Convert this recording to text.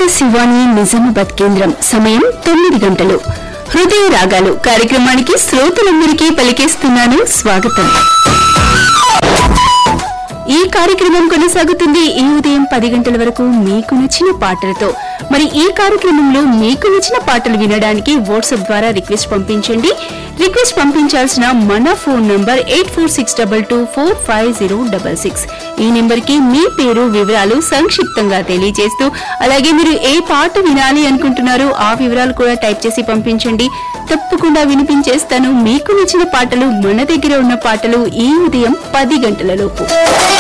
ఆకాశవాణి నిజామాబాద్ కేంద్రం సమయం తొమ్మిది గంటలు హృదయ రాగాలు కార్యక్రమానికి శ్రోతలందరికీ పలికేస్తున్నాను స్వాగతం ఈ కార్యక్రమం కొనసాగుతుంది ఈ ఉదయం పది గంటల వరకు మీకు నచ్చిన పాటలతో మరి ఈ కార్యక్రమంలో మీకు నచ్చిన పాటలు వినడానికి వాట్సాప్ ద్వారా రిక్వెస్ట్ పంపించండి రిక్వెస్ట్ పంపించాల్సిన మన phone number eight four six double two four five zero double six ఈ నెంబర్ కి మీ పేరు వివరాలు సంక్షిప్తంగా తెలియజేస్తూ అలాగే మీరు ఏ పాట వినాలి అనుకుంటున్నారో ఆ వివరాలు కూడా టైప్ చేసి పంపించండి తప్పకుండా వినిపించేస్తాను మీకు నచ్చిన పాటలు మన దగ్గర ఉన్న పాటలు ఈ ఉదయం పది గంటల లోపు